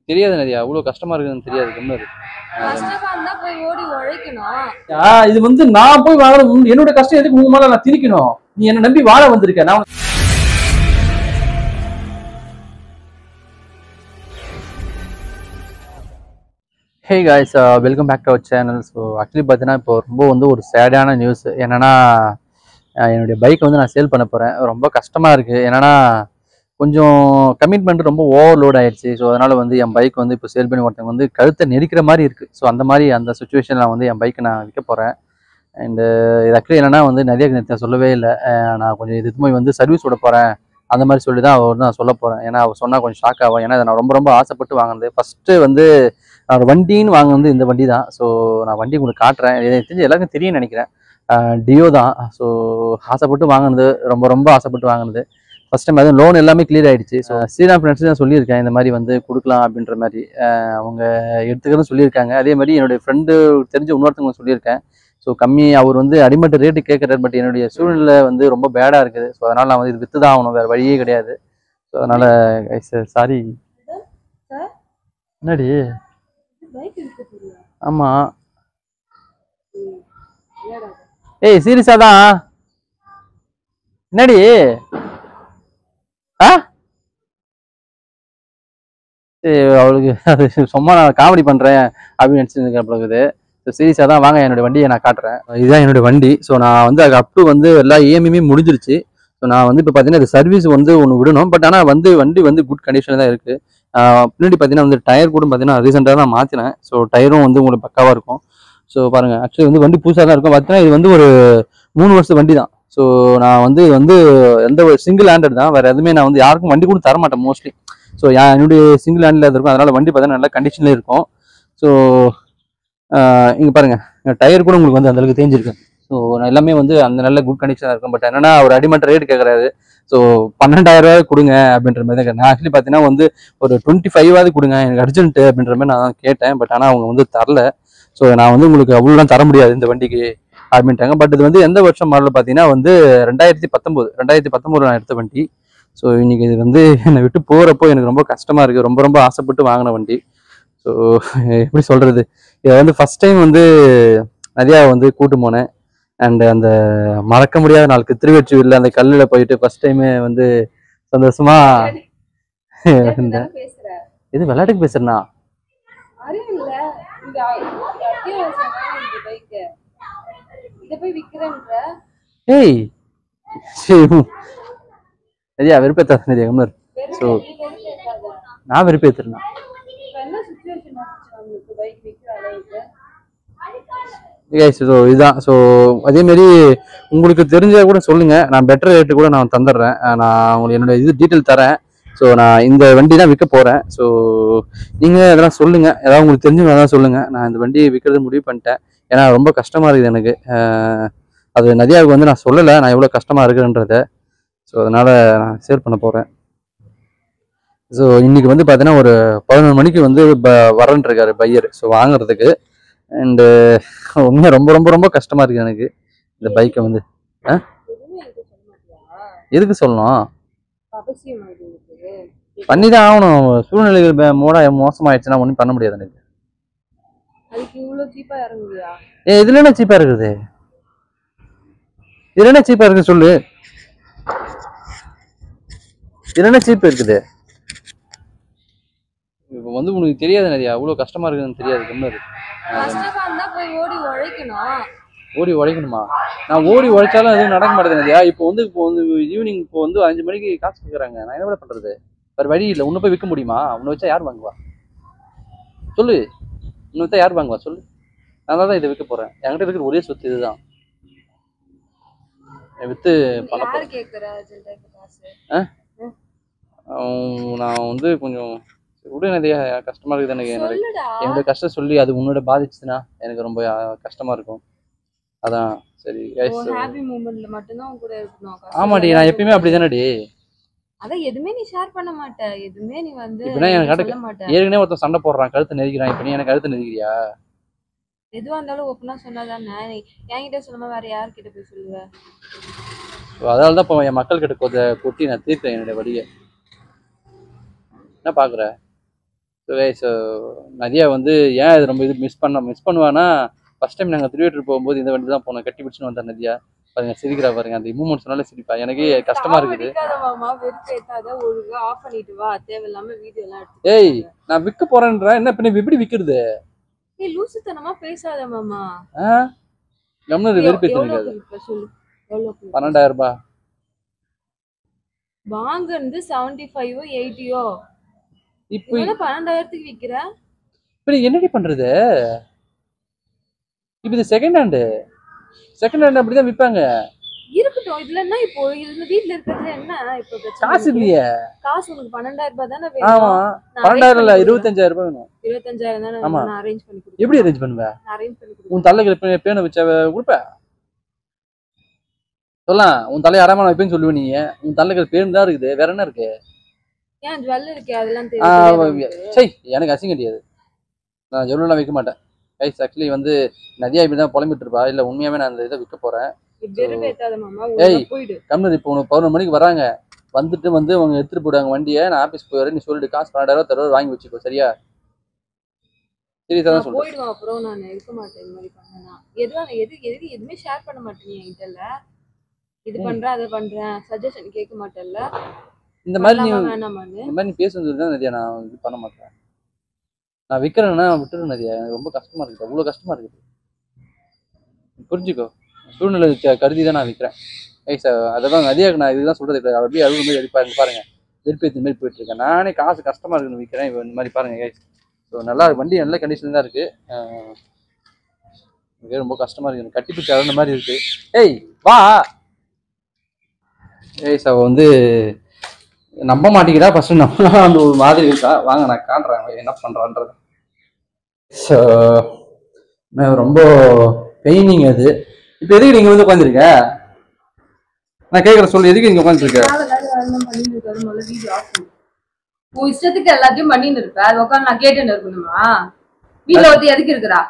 தெரியாது நதியா அவ்வளோ கஷ்டமா இருக்குதுன்னு தெரியாது கம்மல் கஷ்டமா இருந்தா போய் ஓடி உழைக்கணும் ஆ இது வந்து நான் போய் வாழ என்னோட கஷ்டம் எதுக்கு உங்க மேல நான் திணிக்கணும் நீ என்ன நம்பி வாழ வந்திருக்க நான் hey guys welcome back to our channel so actually பார்த்தீங்கன்னா இப்போ ரொம்ப வந்து ஒரு சேடான நியூஸ் என்னன்னா அஹ் என்னுடைய பைக் வந்து நான் சேல் பண்ண போகிறேன் ரொம்ப கஷ்டமாக இருக்குது என்னன்னா கொஞ்சம் கமிட்மெண்ட் ரொம்ப ஓவர்லோட் ஆயிடுச்சு ஸோ அதனால் வந்து என் பைக் வந்து இப்போ சேல் பண்ணி ஒருத்தவங்க வந்து கழுத்தை நெரிக்கிற மாதிரி இருக்குது ஸோ அந்த மாதிரி அந்த சுச்சுவேஷனில் நான் வந்து என் பைக்கை நான் விற்க போகிறேன் அண்டு இது ஆக்சுவலி என்னன்னா வந்து நிறைய நேற்று சொல்லவே இல்லை அஹ் நான் கொஞ்சம் இது போய் வந்து சர்வீஸ் விட போகிறேன் அந்த மாதிரி சொல்லி தான் அவர் நான் சொல்ல போகிறேன் ஏன்னா அவர் சொன்னால் கொஞ்சம் ஷாக் ஆகும் ஏன்னா இதை நான் ரொம்ப ரொம்ப ஆசைப்பட்டு வாங்கினது ஃபஸ்ட்டு வந்து நான் ஒரு வண்டின்னு வாங்க வந்து இந்த வண்டி தான் ஸோ நான் வண்டி உங்களுக்கு காட்டுறேன் இது எனக்கு தெரிஞ்சு எல்லாருக்கும் தெரியும் நினைக்கிறேன் டியோ தான் ஸோ ஆசைப்பட்டு வாங்கினது ரொம்ப ரொம்ப ஆசைப்பட்டு வாங்கினது ஃபர்ஸ்ட் டைம் அதுவும் லோன் எல்லாமே கிளியர் ஆயிடுச்சு ஸோ ஸ்ரீராம் ஃப்ரெண்ட்ஸ் தான் சொல்லியிருக்கேன் இந்த மாதிரி வந்து கொடுக்கலாம் அப்படின்ற மாதிரி அஹ் அவங்க எடுத்துக்கிறதும் சொல்லியிருக்காங்க அதே மாதிரி என்னுடைய ஃப்ரெண்டு தெரிஞ்ச இன்னொருத்தவங்க சொல்லியிருக்கேன் ஸோ கம்மி அவர் வந்து அடிமட்ட ரேட்டு கேட்குறாரு பட் என்னுடைய சூழ்நிலை வந்து ரொம்ப பேடாக இருக்குது ஸோ அதனால் நான் வந்து இது விற்று தான் ஆகணும் வேறு வழியே கிடையாது ஸோ அதனால் சாரி சார் என்னடி பைக் இருக்கு புரியா ஆமாம் ஏடா ஏய் சீரியஸா தான் என்னடி ஆ ஏய், அவளுக்கு அது சும்மா நான் காமெடி பண்றேன் அப்படின்னு நினச்சிருக்கேன் ஸோ சீரியஸாக தான் வாங்க என்னோட வண்டியை நான் காட்டுறேன் இதுதான் என்னோட வண்டி ஸோ நான் வந்து அது அப் டு வந்து எல்லா இஎம்ஐயுமே முடிஞ்சிருச்சு ஸோ நான் வந்து இப்போ பார்த்தீங்கன்னா இது சர்வீஸ் வந்து ஒன்று விடணும் பட் ஆனால் வந்து வண்டி வந்து குட் கண்டிஷனில் தான் இருக்குது பின்னாடி பார்த்தீங்கன்னா வந்து டயர் கூட பார்த்தீங்கன்னா ரீசெண்டாக தான் மாற்றினேன் ஸோ டயரும் வந்து உங்களுக்கு பக்காவாக இருக்கும் ஸோ பாருங்க ஆக்சுவலி வந்து வண்டி புதுசாக தான் இருக்கும் பார்த்தீங்கன்னா இது வந்து ஒரு மூணு வருஷம் வண்டி தான் ஸோ நான் வந்து இது வந்து எந்த ஒரு சிங்கிள் ஹேண்டட் தான் வேறு எதுவுமே நான் வந்து யாருக்கும் வண்டி கூட தர மாட்டேன் மோஸ்ட்லி ஸோ என்னுடைய சிங்கிள் ஹேண்டில் இருக்கும் அதனால வண்டி பார்த்தீங்கன்னா நல்ல கண்டிஷனில் இருக்கும் ஸோ இங்கே பாருங்க டயர் கூட உங்களுக்கு வந்து அந்த அளவுக்கு தேஞ்சிருக்கு ஸோ எல்லாமே வந்து அந்த நல்ல குட் கண்டிஷனாக இருக்கும் பட் என்னன்னா ஒரு அடிமட்ட ரேட் கேட்குறாரு ஸோ பன்னெண்டாயிரம் ரூபாய் கொடுங்க அப்படின்ற மாதிரி தான் கேட்டேன் நான் ஆக்சுவலி பார்த்தீங்கன்னா வந்து ஒரு டுவெண்ட்டி ஃபைவாவது கொடுங்க எனக்கு அர்ஜென்ட் அப்படின்ற மாதிரி நான் கேட்டேன் பட் ஆனால் அவங்க வந்து தரல ஸோ நான் வந்து உங்களுக்கு அவ்வளோலாம் தர முடியாது இந்த வண்டிக்கு அப்படின்ட்டாங்க பட் இது வந்து எந்த வருஷம் மாடல் பார்த்தீங்கன்னா வந்து ரெண்டாயிரத்தி பத்தொம்போது ரெண்டாயிரத்தி பத்தொம்போது நான் எடுத்த வண்டி ஸோ இன்னைக்கு இது வந்து என்னை விட்டு போகிறப்போ எனக்கு ரொம்ப கஷ்டமாக இருக்குது ரொம்ப ரொம்ப ஆசைப்பட்டு வாங்கின வண்டி ஸோ எப்படி சொல்கிறது இதை வந்து ஃபஸ்ட் டைம் வந்து நதியா வந்து கூட்டு போனேன் அண்ட் அந்த மறக்க முடியாத நாளுக்கு திருவெற்றியூரில் அந்த கல்லில் போயிட்டு ஃபர்ஸ்ட் டைமே வந்து சந்தோஷமா இருந்தேன் பேசுற இது விளையாட்டுக்கு பேசுறேனா அறிவு இல்ல இந்த அத்தியாவசியம் இந்த பைக் இத போய் விக்கிறேன்ற ஏய் சரி சரியா வெறுப்பேத்தாத சரியா கம்னர் So, நான் வெறுப்பேத்துறேன் இப்ப என்ன சுச்சுவேஷன் ஆச்சு உங்களுக்கு பைக் விக்கிற அளவுக்கு கைஸ் ஸோ இதுதான் ஸோ அதேமாரி உங்களுக்கு தெரிஞ்சா கூட சொல்லுங்க நான் பெட்டர் ரேட்டு கூட நான் தந்துடுறேன் அஹ் நான் உங்களுக்கு என்னோட இது டீட்டெயில் தரேன் ஸோ நான் இந்த வண்டி தான் விற்க போகிறேன் ஸோ நீங்கள் அதெல்லாம் சொல்லுங்கள் ஏதாவது உங்களுக்கு தெரிஞ்சவங்க அதான் சொல்லுங்கள் நான் இந்த வண்டியை விற்கிறது முடிவு பண்ணிட்டேன் ஏன்னா ரொம்ப கஷ்டமாக இருக்குது எனக்கு அஹ் அது நதியாவுக்கு வந்து நான் சொல்லலை நான் எவ்வளோ கஷ்டமாக இருக்குன்றத ஸோ அதனால் நான் சேல் பண்ண போகிறேன் ஸோ இன்னைக்கு வந்து பார்த்தீங்கன்னா ஒரு பதினொரு மணிக்கு வந்து ப வரேன் இருக்காரு பையர் ஸோ வாங்குறதுக்கு அண்டு உண்மையாக ரொம்ப ரொம்ப ரொம்ப கஷ்டமாக இருக்குது எனக்கு இந்த பைக்கை வந்து எதுவுமே என்கிட்ட சொல்ல மாட்டியா எதுக்கு சொல்லணும் அவசியம் அது உங்களுக்கு பண்ணி தான் ஆகணும் சூழ்நிலைகள் பே- மோட மோசமாயிடுச்சுன்னா ஒன்றும் பண்ண முடியாது எனக்கு அதுக்கு இவ்வளவு சீப்பா இறங்குவியா ஏ இதுல என்ன சீப்பாக இருக்குது இதுல என்ன சீப்பாக இருக்குது சொல்லு இதுல என்ன சீப் இருக்குது இப்போ வந்து உனக்கு தெரியாது நிறையா அவ்வளோ கஷ்டமாக இருக்குதுன்னு தெரியாது கம்மல் கஷ்டமா இருந்தா போய் ஓடி உழைக்கணும் ஓடி உழைக்கணுமா நான் ஓடி உழைச்சாலும் எதுவும் நடக்க மாட்டேங்குது இல்லையா இப்போ வந்து இப்போ வந்து ஈவினிங் இப்போ வந்து அஞ்சு மணிக்கு காசு கேட்குறாங்க நான் என்ன பண்றது வேறு வழி இல்லை உன்னை போய் விற்க முடியுமா உன்னை வச்சா யார் வாங்குவா சொல்லு உன்னை வச்சா யார் வாங்குவா சொல்லு நான் தான் இதை விற்க போறேன் என்கிட்ட இருக்கிற ஒரே சொத்து இதுதான் இதை விற்று பண்ண யாரு போறேன் கேக்குற அர்ஜென்டா இப்ப காசு அவன் நான் வந்து கொஞ்சம் விடு நிறைய கஷ்டமா இருக்குது எனக்கு என்னோட சொல்லுடா என்னோட கஷ்டம் சொல்லி அது உன்னோட பாதிச்சுதுன்னா எனக்கு ரொம்ப அஹ், கஷ்டமா இருக்கும் அதான் சரி guys, ஹாப்பி மூமெண்ட்ல மட்டும்தான் உன் கூட இருக்கணும் கஷ்டம் ஆமாடி நான் எப்பயுமே அப்படிதானடி அதான் எதுவுமே நீ ஷேர் பண்ண மாட்ட எதுவுமே நீ வந்து இப்படின்னா எனக்கு சொல்ல மாட்ட ஏற்கனவே ஒருத்தன் சண்டை போடுறான் கழுத்து நெரிக்கிறான் இப்ப நீ எனக்கு கழுத்து நெரிக்கிறியா எதுவா இருந்தாலும் ஓப்பனா சொன்னாதானே நீ என்கிட்ட சொல்லாம வேற யார்கிட்ட போய் சொல்லுவ So, அதனால தான் இப்போ என் மக்கள் கிட்ட கொத கொட்டி நான் தீர்த்தேன் என்னுடைய வழியை என்ன பாக்குற ஸோ நதியா வந்து ஏன் இது ரொம்ப இது மிஸ் பண்ண மிஸ் பண்ணுவான்னா ஃபர்ஸ்ட் டைம் நாங்கள் திருவேட்டூர் போகும்போது இந்த வண்டி தான் போனோம் கட்டி பிடிச்சுன்னு வந்தேன் நதியா பாருங்க சிரிக்கிறா பாருங்க அந்த மூமெண்ட் சொன்னாலே சிரிப்பா எனக்கு கஷ்டமா இருக்குது சாவடிக்காத மாமா வெறுப்பு ஏத்தாத ஒழுங்கா ஆஃப் பண்ணிட்டு வா தேவையில்லாம வீடியோ எல்லாம் எடுத்து ஏய் நான் விற்க போறேன்றேன் என்ன பண்ணி எப்படி விற்கிறது ஏய் லூசுத்தனமா பேசாத மாமா ஆ கம்னு வெறுப்பேற்று எவ்வளவு இப்ப சொல்லு எவ்வளவு பன்னெண்டாயிரம் ரூபாய் வாங்குறது செவன்டி ஃபைவோ எயிட்டியோ இப்போ இதோட பன்னெண்டாயிரத்துக்கு விக்கிற இப்படி என்னடி பண்றது இப்போ இது செகண்ட் ஹேண்டு செகண்ட் ஹேண்ட் அப்படிதான் விற்பாங்க இருக்கட்டும் இதுல என்ன இப்போ இதுல வீட்ல இருக்கிறதுல என்ன இப்போ பிரச்சனை காசு இருக்கு? இல்லையே காசு உனக்கு பன்னெண்டாயிரம் ரூபாய் தானே ஆமா வேணும் நான் பன்னெண்டாயிரம் இல்ல arrange பண்ணி இருபத்தஞ்சாயிரம் ரூபாய் வேணும் கொடுக்குறேன். இருபத்தஞ்சாயிரம் தானே ஆமா. நான் அரேஞ்ச் பண்ணி கொடுக்குறேன் எப்படி அரேஞ்ச் பண்ணுவ நான் அரேஞ்ச் பண்ணி கொடுக்குறேன் உன் தலைக்கு பேனை வச்ச கொடுப்ப சொல்லலாம் உன் தலையை அடமான வைப்பேன்னு சொல்லுவ நீ உன் தலைக்கு பேன் தான் இருக்குது வேற என்ன இருக்கு ஏன் ஜுவல் இருக்கே அதெல்லாம் ஆ, தெரியும் சை எனக்கு அசிங்க கிடையாது நான் ஜொல்லாம் வைக்க மாட்டேன் கைஸ் ஆக்சுவலி வந்து நதியா இப்படி தான் புலம்பிட்டு இருப்பா இல்ல உண்மையாவே நான் அந்த இதை விற்க போறேன் வெறுப்பு ஏத்தாத மாமா ஏய். ஒழுங்கா போயிடு கம்னு இப்போ உனக்கு பதினொரு மணிக்கு வராங்க வந்துட்டு வந்து அவங்க எடுத்துட்டு போடுவாங்க வண்டியை நான் ஆபீஸ் போய் நீ சொல்லிட்டு காசு பன்னெண்டாயிரம் தருவா வாங்கி வச்சுக்கோ சரியா சீரியஸா தான் நான் சொல்றேன் போயிடுவேன் அப்புறம் நான் இருக்க மாட்டேன் இந்த மாதிரி பண்ணனா எதுவும் நான் எது எது எதுவுமே ஷேர் பண்ண மாட்டேன் என்கிட்ட இது ம். பண்றேன் அதை பண்றேன் சஜஷன் கேட்க மாட்டேன்ல இந்த மாதிரி நீ பண்ணலாமா வேணாமான்னு இந்த மாதிரி நீ பேசுறது தான் நதியா நான் இது பண்ண மாட்டேன் நான் விற்கிறேன்னா விட்டுரு நதியா எனக்கு ரொம்ப கஷ்டமா இருக்குது அவ்வளோ கஷ்டமா இருக்குது புரிஞ்சுக்கோ சூழ்நிலை க- கருதி தான் நான் விற்கிறேன் ஐஸ் அதை தான் நதியாக்கு நான் இதுதான் சொல்றது கிடையாது அப்படியே அழுகு மாதிரி அடிப்பாருங்க பாருங்க வெறுப்பேற்று மாதிரி போயிட்டு இருக்கேன் நானே காசு கஷ்டமா இருக்குன்னு விற்கிறேன் இப்போ இந்த மாதிரி பாருங்க கைஸ் ஸோ நல்லா இருக்கு. வண்டி நல்ல கண்டிஷன் தான் இருக்கு அஹ் எனக்கு ரொம்ப கஷ்டமா இருக்கு எனக்கு கட்டி பிடிச்சி அழுந்த மாதிரி இருக்கு ஏய் வா ஏய் அவ வந்து நம்ப மாட்டேங்கிறா ஃபர்ஸ்ட் நம்ம அந்த ஒரு மாதிரி இருக்கா வாங்க நான் காட்டுறேன் அவ என்ன பண்றான்றது ஸோ ரொம்ப பெயினிங் அது இப்போ எதுக்கு நீங்க வந்து உட்காந்துருக்க நான் கேட்குறேன் சொல்லு எதுக்கு நீங்க உட்காந்துருக்க பண்ணிட்டு இருக்காது முதல்ல வீடியோ ஆஃப் பண்ணு உன் இஷ்டத்துக்கு எல்லாத்தையும் பண்ணிட்டு இருப்ப அது உட்காந்து நான் கேட்டுன்னு இருக்கணுமா வீட்டுல ஒருத்தி எதுக்கு இருக்கிறா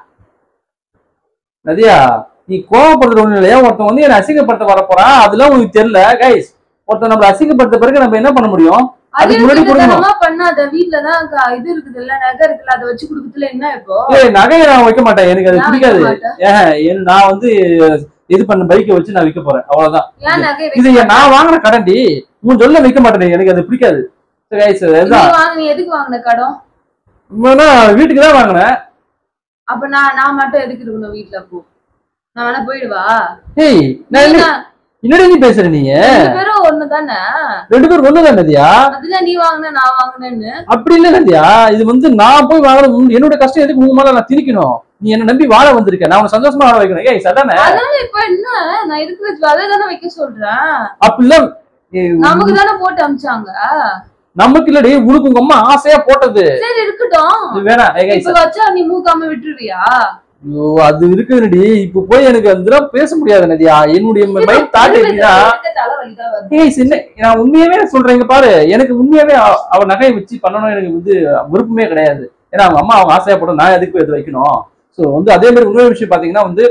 நதியா நீ கோவப்படுறது ஒண்ணு இல்லையா ஒருத்தன் வந்து என்ன அசிங்கப்படுத்த வர போறான் அதெல்லாம் உனக்கு தெரியல கைஸ் ஒருத்தன் நம்மள அசிங்கப்படுத்த பிறகு நம்ம என்ன பண்ண முடியும் அது அதுக்கு முன்னாடி கொடுக்கணும் தனமா பண்ணாத வீட்டுலதான் க- இது இருக்குது இல்ல நகை இருக்குல்ல அதை வச்சு கொடுக்கறதுல என்ன இப்போ ஏய் நகையை நான் வைக்க மாட்டேன் எனக்கு அது நான் பிடிக்காது வைக்க மாட்டேன். ஏன் என் நான் வந்து இது பண்ண பைக்கை வச்சு நான் விற்க போறேன் அவ்வளவுதான் ஏன் நகை இது வைக்க என் நான் வாங்கின கடன்டி உன் சொல்ல வைக்க மாட்டேன் எனக்கு அது பிடிக்காது சரி guys, நீ அதுதான் வாங்க நீ எதுக்கு வாங்கின கடன் உண்மைனா வீட்டுக்கு தான் வாங்கினேன் அப்ப நான் நான் மட்டும் எதுக்கு இருக்கணும் வீட்டுல அப்போ நான் வேணா போயிடுவா ஏய் நான் என்ன நீங்க என்னடி நீ பேசுற நீங்க ரெண்டு பேரும் ஒண்ணுதானே ரெண்டு பேரும் ஒண்ணுதான் நதியா அதுதான் நீ வாங்கின நான் வாங்கினேன்னு அப்படி இல்ல நதியா இது வந்து நான் போய் வாங்கணும் உன்- என்னோட கஷ்டம் எதுக்கு உங்க மேல நான் திணிக்கணும் நீ என்ன நம்பி வாழ வந்திருக்க நான் உன்னை சந்தோஷமா வாழ வைக்கணும் ஏய் சதானே அதனால இப்ப என்ன நான் இருக்கிற ஜுவல்லை தானே வைக்க சொல்றேன் அப்படிலாம் ஏய், நமக்கு தானே போட்டு அமிச்சாங்க நமக்கு இல்லடி உனக்கு உங்க அம்மா ஆசையா போட்டது சரி இருக்கட்டும் இது வேணாம் ஏய் guys, இப்ப வச்சா நீ மூக்காம விட்டுருவியா ஐயோ, அது இருக்குதுடி இப்ப போய் எனக்கு அதெல்லாம் பேச முடியாது நதியா என்னுடைய மைண்ட் தாட் எப்படின்னா தலைவலிதான் வருது ஏய் சின்ன நான் உண்மையாவே சொல்றேன் இங்க பாரு எனக்கு உண்மையாவே அவ- அவ நகையை வச்சு பண்ணணும் எனக்கு வந்து விருப்பமே கிடையாது ஏன்னா அவங்க அம்மா அவங்க ஆசையா போட்டோம் நான் எதுக்கு போய் எடுத்து வைக்கணும் ஸோ வந்து அதே மாதிரி இன்னொரு விஷயம் பாத்தீங்கன்னா வந்து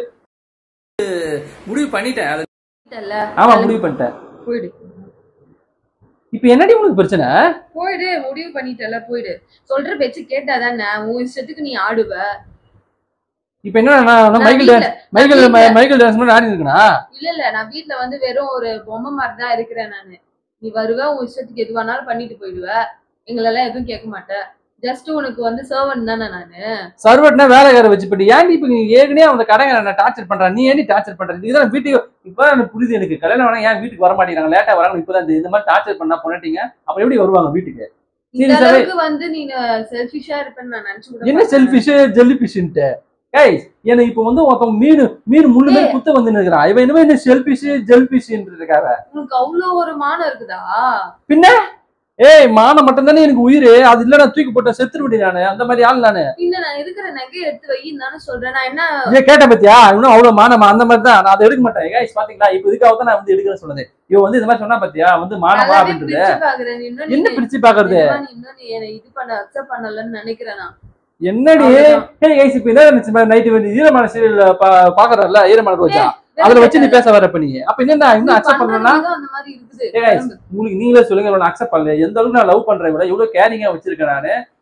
முடிவு பண்ணிட்டேன் அது இல்ல, ஆமா முடிவு பண்ணிட்டேன் போயிடு இப்போ என்னடி உனக்கு பிரச்சனை போயிடு முடிவு பண்ணிட்டல போயிடு சொல்ற பேச்சு கேட்டாதானே உன் இஷ்டத்துக்கு நீ ஆடுவ இப்போ என்ன நான் நான் நான் மைக்கேல் வீட்ல- டான்ஸ் மைக்கேல் நான் வீட்ல- மைக்கேல் டான்ஸ் மாதிரி ஆடி இருக்கனா இல்ல இல்ல நான் வீட்ல வந்து வெறும் ஒரு பொம்மை மாதிரி தான் இருக்கிறேன் நானு நீ வருவ உன் இஷ்டத்துக்கு எது வேணாலும் பண்ணிட்டு போயிடுவ எங்களெல்லாம் எதுவும் கேட்க மாட்டேன் ஜஸ்ட் உனக்கு வந்து சர்வன் தானே நானு சர்வர்ட்னா வேலைக்கார வச்சு போட்டு ஏன்டி இப்போ நீ ஏற்கனவே அந்த கடைங்க நான் டார்ச்சர் பண்றேன் நீ ஏன்டி டார்ச்சர் பண்ற இதுதான் வீட்டுக்கு இப்போ எனக்கு புரியுது எனக்கு கல்யாணம் வேணா ஏன் வீட்டுக்கு வர மாட்டேங்கிறாங்க லேட்டா வராங்க இப்போ இந்த இந்த மாதிரி டார்ச்சர் பண்ணா பண்ணிட்டீங்க அப்ப எப்படி வருவாங்க வீட்டுக்கு இந்த Seriously? அளவுக்கு வந்து நீ செல்ஃபிஷா இருப்பேன்னு நான் நினைச்சு கூட என்ன பார்த்தேன். செல்ஃபிஷ் ஜெல்லி ஃபிஷ்ன்ட்டு கைஸ் எனக்கு இப்போ வந்து ஒருத்தவங்க மீன் மீன் முள்ளு மாதிரி குத்த வந்து நிற்கிறான் இவன் இன்னுமே என்ன செல்ஃபிஷ் ஜெல்பிஷ்ன்ற இருக்காவ உனக்கு அவ்வளவு ஒரு மானம் இருக்குதா பின்ன ஏய் மானம் மட்டும் தானே எனக்கு உயிர் அது இல்ல நான் தூக்கி போட்ட செத்துரு விடு நானு அந்த மாதிரி ஆள் நானு பின்ன நான் இருக்கிற நகையை எடுத்து வைன்னு தானே சொல்றேன் நான் என்ன ஏன் கேட்ட பத்தியா இன்னும் அவ்வளவு மானமா அந்த மாதிரி தான் நான் அதை எடுக்க மாட்டேன் கைஸ் பாத்தீங்களா இப்போ இதுக்காக தான் நான் வந்து எடுக்கிறேன் சொன்னது இவன் வந்து இந்த மாதிரி சொன்னா பாத்தியா வந்து மானமா நல்லாவே அப்படின்றது பிரிச்சு பாக்குறேன் நீ இன்னும் என்ன நீ- பிரிச்சு பாக்குறது நிஜமா நீ இன்னும் நீ என்னை இது பண்ண அக்செப்ட் பண்ணலன்னு நினைக்கிறேன் நான் என்னடி அவ்வளவுதான். ஏய் கைஸ் இப்போ என்ன நினைச்சு நைட்டு வந்து ஈரமான சீரியல் பாக்குறல ஈரமான ரோஜா அதுல வச்சு நீ பேச வரப்ப நீ அப்ப என்ன இன்னும் அக்செப்ட் பண்ணலன்னா பண்றதுதான் அந்த மாதிரி இருக்குது ஏய் guys, உங்களுக்கு நீங்களே சொல்லுங்க நான் அக்செப்ட் பண்ணல எந்த அளவுக்கு நான் லவ் பண்றேன் விட எவ்வளவு கேரிங்கா வச்சிருக்கேன் நானு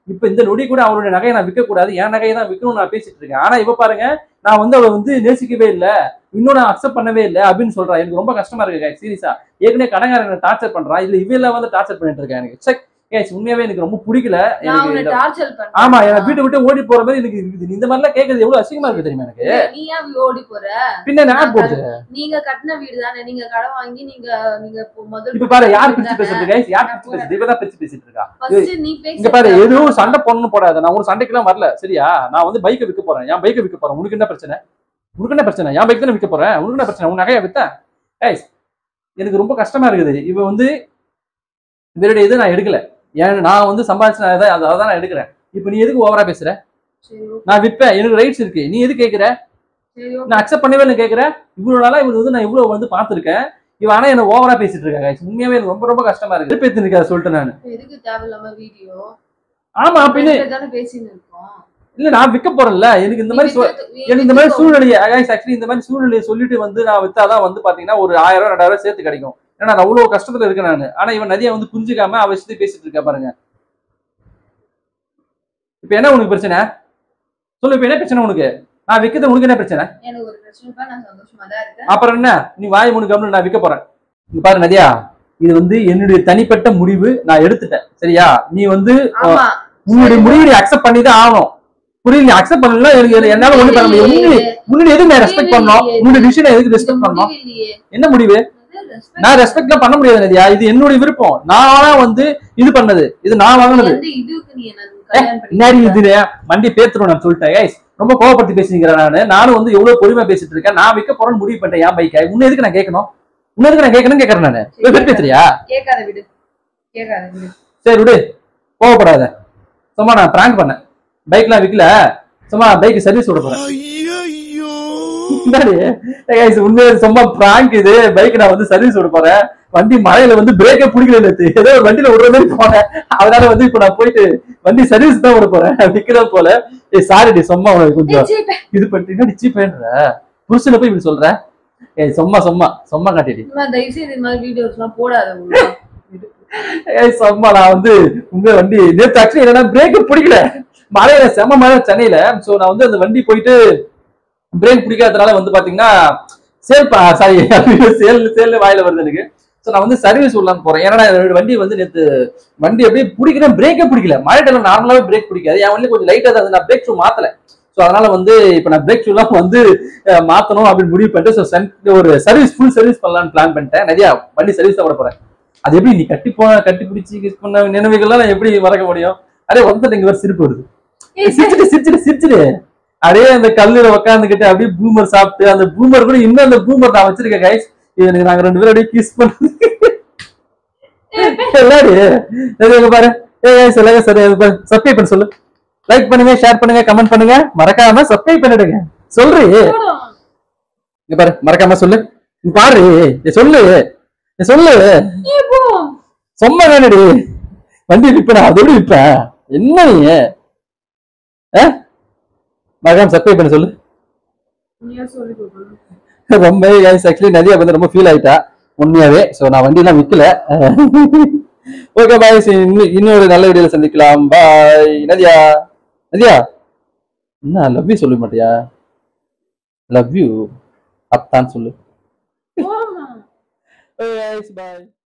இப்ப இந்த நொடி கூட அவருடைய நகையை நான் விற்க கூடாது என் நகையை தான் விற்கணும்னு நான் பேசிட்டு இருக்கேன் ஆனா இவ பாருங்க நான் வந்து அவளை வந்து நேசிக்கவே இல்லை இன்னும் நான் அக்செப்ட் பண்ணவே இல்லை அப்படின்னு சொல்றா எனக்கு ரொம்ப கஷ்டமா இருக்கு சீரியஸா ஏற்கனவே கடங்காரன் டார்ச்சர் பண்றான் இல்ல இவையில வந்து டார்ச்சர் பண்ணிட்டு இருக்கேன் எனக்கு செக் guys, உண்மையாவே எனக்கு ரொம்ப பிடிக்கல நான் எனக்கு உன்னை இந்த- டார்ச்சர் பண்றேன் ஆமா என் வீட்டை விட்டு ஓடி போற மாதிரி எனக்கு இருக்குது இந்த மாதிரிலாம் கேட்கறது எவ்வளவு அசிங்கமா இருக்கு தெரியுமா எனக்கு நீ ஏன் ஓடி போற பின்ன நான் போடுது நீங்க கட்டின வீடு தானே நீங்க கடன் வாங்கி நீங்க நீங்க இப்போ முதல் இப்ப பாரு யார் பிரிச்சு பேசுறது guys? யார் பிரிச்சு பேசுறது இவதான் பிரிச்சு பேசிட்டு இருக்கா ஃபர்ஸ்ட் நீ பேசி இங்க பாரு எதுவும் சண்டை போடணும் போடாத நான் ஒரு சண்டைக்கெல்லாம் வரல சரியா நான் வந்து பைக்கை விற்க போறேன் என் பைக்கை விற்க போறேன் உனக்கு என்ன பிரச்சனை உனக்கு என்ன பிரச்சனை என் பைக் தானே விற்க போறேன் உனக்கு என்ன பிரச்சனை உன் நகையை வித்தேன் guys எனக்கு ரொம்ப கஷ்டமா இருக்குது இவ வந்து இவருடைய இது நான் எடுக்கல ஏன் நான் வந்து சம்பாதிச்சு நான் அதை அதை தான் நான் எடுக்கிறேன் இப்போ நீ எதுக்கு ஓவரா பேசுற சரி okay, நான் விற்பேன் எனக்கு ரைட்ஸ் இருக்கு நீ எது கேக்குற சரி okay. நான் அக்செப்ட் பண்ணவே இல்லை கேட்குறேன் இவ்வளவு நாளா இவர் வந்து நான் இவ்வளவு வந்து பார்த்துருக்கேன் இவன் ஆனா என்ன ஓவரா பேசிட்டு இருக்கா guys. உண்மையாவே எனக்கு ரொம்ப ரொம்ப கஷ்டமா இருக்கு திருப்பி இருக்காது சொல்லிட்டு நான் எதுக்கு தேவையில்லாம வீடியோ ஆமா பின்ன தானே பேசின்னு இருக்கோம் இல்ல நான் விற்க போறேன்ல எனக்கு இந்த மாதிரி சொ- எனக்கு இந்த மாதிரி சூழ்நிலையை ஆக்சுவலி இந்த மாதிரி சூழ்நிலையை சொல்லிட்டு வந்து நான் வித்தாதான் வந்து பாத்தீங்கன்னா ஒரு ஆயிரம் ரூபாய் ரெண்டாயிரம் ரூபாய் சேர்த்து கிடைக்கும் ஏன்னா நான் அவ்வளவு கஷ்டத்துல இருக்கேன் நான் ஆனா இவன் நதியை வந்து புரிஞ்சுக்காம அவ விஷயத்தை பேசிட்டு இருக்கா பாருங்க இப்ப என்ன உனக்கு பிரச்சனை சொல்லு இப்ப என்ன பிரச்சனை உனக்கு நான் விற்கிறது உனக்கு என்ன பிரச்சனை எனக்கு ஒரு பிரச்சனை இல்ல, நான் சந்தோஷமா தான் இருக்கேன் அப்புறம் என்ன நீ வாய் மூணு கம்னு நான் விற்க போறேன் இங்க பாரு நதியா இது வந்து என்னுடைய தனிப்பட்ட முடிவு நான் எடுத்துட்டேன் சரியா நீ வந்து ஆமா உன்னுடைய முடிவை நீ அக்செப்ட் பண்ணி தான் ஆகணும் புரியல நீ அக்செப்ட் பண்ணல எனக்கு என்னால ஒண்ணு பண்ண முடியும் உன்னுடைய உன்னுடைய எதுக்கு நான் ரெஸ்பெக்ட் பண்ணணும் உன்னுடைய டிசிஷனை எதுக்கு இந்த ரெஸ்பெக்ட் பண்ணணும் முடிவு இல்லையே என்ன முடிவு அது respect நான் ரெஸ்பெக்ட்லாம் பண்ண முடியாது நதியா இது என்னுடைய விருப்பம் நான் வந்து இது பண்ணது இது நான் வாங்கினது எந்த இதுக்கு நீ என்ன கல்யாணம் முன்னாடி பண்ணி இது மண்டி பேத்துரும் நான் சொல்லிட்டேன் guys. ரொம்ப கோவப்படுத்தி பேசிக்கிறேன் நானு நானும் வந்து எவ்வளவு பொறுமையா பேசிட்டு இருக்கேன் நான் விற்க போறேன்னு முடிவு பண்ணிட்டேன் என் பைக்கை உன்ன எதுக்கு நான் கேட்கணும் உன்ன எதுக்கு நான் கேட்கணும் கேட்கறேன் நானு வெறுப்பு பேசுறியா கேட்காத விடு கேட்காத விடு சரி விடு கோவப்படாத சும்மா நான் பிராங்க் பண்ணேன் பைக்லாம் விற்கல சும்மா பைக் சர்வீஸ் விட போறேன் என்னடி? ஏய் guys, உண்மையா சும்மா பிராங்க் இது பைக் நான் வந்து சர்வீஸ் விட போறேன் வண்டி மழையில வந்து பிரேக்கே பிடிக்கல நேத்து ஏதோ ஒரு வண்டியில விடுற மாதிரி போனேன் அதனால வந்து இப்ப நான் போயிட்டு வண்டி சர்வீஸ் தான் விட போறேன் விற்கிறது போல ஏய் சாரிடி சும்மா உனக்கு கொஞ்சம் ஏய், சீ, பே. இது பண்ணிட்டு சீப்பேன்ற புருஷனை போய் இப்படி சொல்ற ஏய் சும்மா சும்மா சும்மா காட்டிடி இந்த மாதிரி தயவு செய்து இந்த மாதிரி வீடியோஸ் எல்லாம் போடாத ஒழுங்கா. விடு. ஏய் சும்மா நான் வந்து உங்க வண்டி நேற்று ஆக்சுவலி என்னன்னா பிரேக் பிடிக்கல மழையில செம மழை சென்னையில சோ நான் வந்து அந்த வண்டி போயிட்டு பிரேக் பிடிக்காததுனால வந்து பாத்தீங்கன்னா சேல் சாரி சேல் சேல் வாயில வருது எனக்கு சோ நான் வந்து சர்வீஸ் விடலான்னு போறேன் ஏன்னா நான் என்னோட வண்டி வந்து நேற்று வண்டி அப்படியே பிடிக்கிறேன் பிரேக்கே பிடிக்கல மழை டைம்ல நார்மலாவே பிரேக் பிடிக்காது என் வண்டி கொஞ்சம் லைட்டா தான் நான் பிரேக் ஷூ மாத்தல ஸோ அதனால வந்து இப்போ நான் பிரேக் ஷூலாம் வந்து அஹ், மாத்தணும் அப்படின்னு முடிவு பண்ணிட்டு ஸோ ஒரு சர்வீஸ் ஃபுல் சர்வீஸ் பண்ணலாம்னு பிளான் பண்ணிட்டேன் நிறையா வண்டி சர்வீஸ் தான் விட போறேன் அது எப்படி நீ கட்டி போன கட்டி பிடிச்சி கிஸ் பண்ண நினைவுகள்லாம் நான் எப்படி மறக்க முடியும் அதே வந்து இங்க வேற சிரிப்பு வருது ஏய், சிரிச்சிட்டு சிரிச்சிட்டு சிரிச்சிட்டு அப்படியே அந்த கல்லுல உட்காந்துக்கிட்டு அப்படியே பூமர் சாப்பிட்டு அந்த பூமர் கூட இன்னும் அந்த பூமர் நான் வச்சிருக்கேன் கைஸ் இது எனக்கு நாங்க ரெண்டு பேரும் அப்படியே கிஸ் பண்ணி எல்லாடி இங்க பாரு ஏ கைஸ் எல்லாரும் சரி சப்ஸ்கிரைப் பண்ண சொல்லு லைக் பண்ணுங்க ஷேர் பண்ணுங்க கமெண்ட் பண்ணுங்க மறக்காம சப்ஸ்கிரைப் பண்ணிடுங்க சொல்றி போடும். இங்க பாரு மறக்காம சொல்லு இங்க பாரு ஏய், சொல்லு ஏய், சொல்லு ஏய், போ. சும்மா வேணடி வண்டி விற்பேன் அதோட விற்பேன் என்ன நீ ஆ? மறக்காம சப்ஸ்கிரைப் பண்ண சொல்லு நீயே சொல்லி கொடுக்கணும். ரொம்ப ஆக்சுவலி நதியா வந்து ரொம்ப ஃபீல் ஆயிட்டா உண்மையாவே ஸோ நான் வண்டிலாம் விற்கல ஓகே பாய் இன்னொரு நல்ல வீடியோல சந்திக்கலாம் பாய் நதியா நதியா என்ன லவ் யூ சொல்ல மாட்டியா லவ் யூ அத்தான் சொல்லு போமா. பாய்